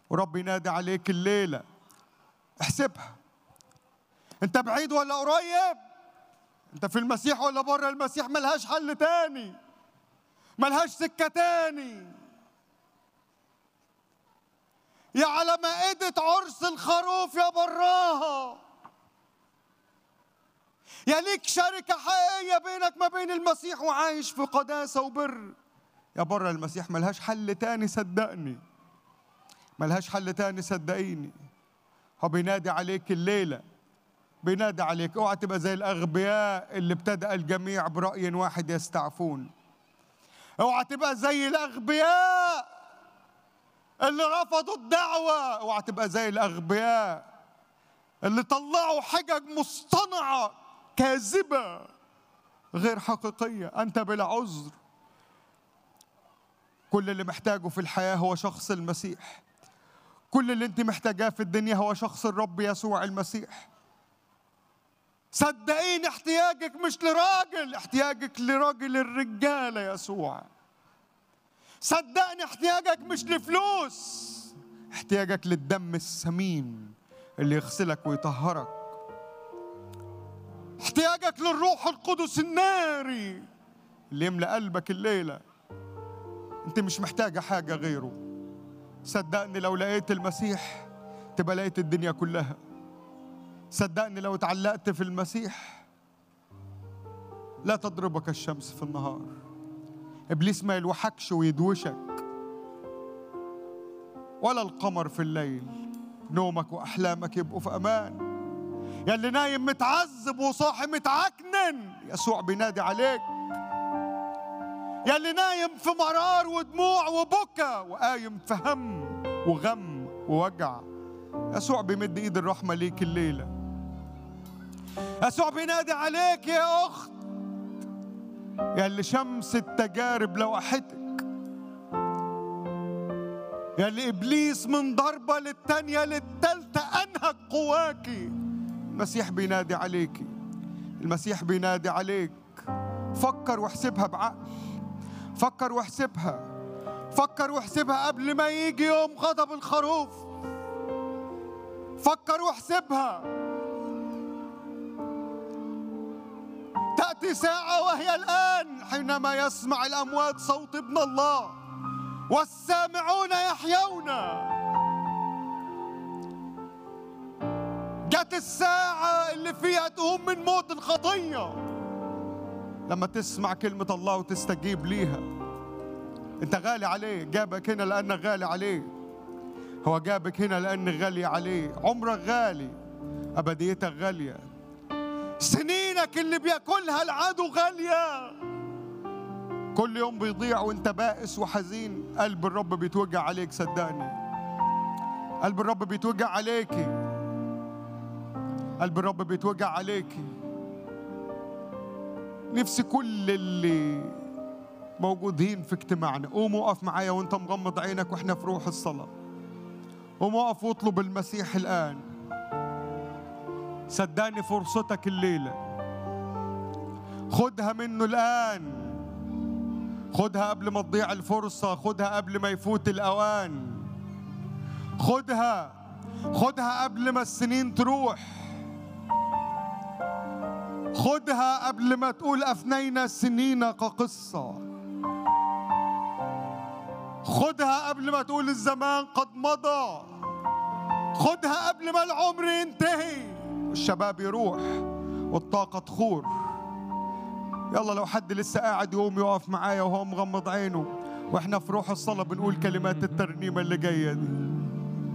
ورب ينادي عليك الليلة احسبها انت بعيد ولا قريب انت في المسيح ولا بره المسيح ملهاش حل تاني ملهاش سكة تاني يا على مائدة عرس الخروف يا براها يا ليك شركة حقيقية بينك ما بين المسيح وعايش في قداسة وبر يا بره المسيح ملهاش حل تاني صدقني ملهاش حل تاني صدقيني هو بينادي عليك الليلة بينادي عليك اوعى تبقى زي الأغبياء اللي ابتدأ الجميع برأي واحد يستعفون اوعى تبقى زي الأغبياء اللي رفضوا الدعوة اوعى تبقى زي الأغبياء اللي طلعوا حجج مصطنعة كاذبة غير حقيقية أنت بلا عذر كل اللي محتاجه في الحياة هو شخص المسيح كل اللي انت محتاجاه في الدنيا هو شخص الرب يسوع المسيح صدقيني احتياجك مش لراجل احتياجك لراجل الرجالة يسوع صدقني احتياجك مش لفلوس احتياجك للدم الثمين اللي يغسلك ويطهرك احتياجك للروح القدس الناري اللي يملى قلبك الليله انت مش محتاجه حاجه غيره صدقني لو لقيت المسيح تبقى لقيت الدنيا كلها صدقني لو اتعلقت في المسيح لا تضربك الشمس في النهار ابليس ما يلوحكش ويدوشك ولا القمر في الليل نومك واحلامك يبقوا في امان يا اللي نايم متعذب وصاحي متعكنن يسوع بينادي عليك يا اللي نايم في مرار ودموع وبكى وقايم في هم وغم ووجع يسوع بيمد ايد الرحمه ليك الليله يسوع بينادي عليك يا اخت يا اللي شمس التجارب لوحتك يا اللي ابليس من ضربه للتانيه للتالته انهك قواكي المسيح بينادي عليكي المسيح بينادي عليك فكر واحسبها بعقل فكر واحسبها فكر واحسبها قبل ما يجي يوم غضب الخروف فكر واحسبها تأتي ساعة وهي الآن حينما يسمع الأموات صوت ابن الله والسامعون يحيون جت الساعة اللي فيها تقوم من موت الخطية لما تسمع كلمة الله وتستجيب ليها انت غالي عليه جابك هنا لأنك غالي عليه هو جابك هنا لأنك غالي عليه عمرك غالي أبديتك غالية سنينك اللي بياكلها العدو غالية كل يوم بيضيع وانت بائس وحزين قلب الرب بيتوجع عليك صدقني قلب الرب بيتوجع عليكي قلب الرب بيتوجع عليكي نفسي كل اللي موجودين في اجتماعنا قوم وقف معايا وانت مغمض عينك واحنا في روح الصلاة قوم وقف واطلب المسيح الآن صدقني فرصتك الليلة خدها منه الآن خدها قبل ما تضيع الفرصة خدها قبل ما يفوت الأوان خدها خدها قبل ما السنين تروح خدها قبل ما تقول أفنينا سنين كقصة خدها قبل ما تقول الزمان قد مضى خدها قبل ما العمر ينتهي الشباب يروح والطاقة تخور يلا لو حد لسه قاعد يقوم يقف معايا وهو مغمض عينه واحنا في روح الصلاة بنقول كلمات الترنيمة اللي جاية دي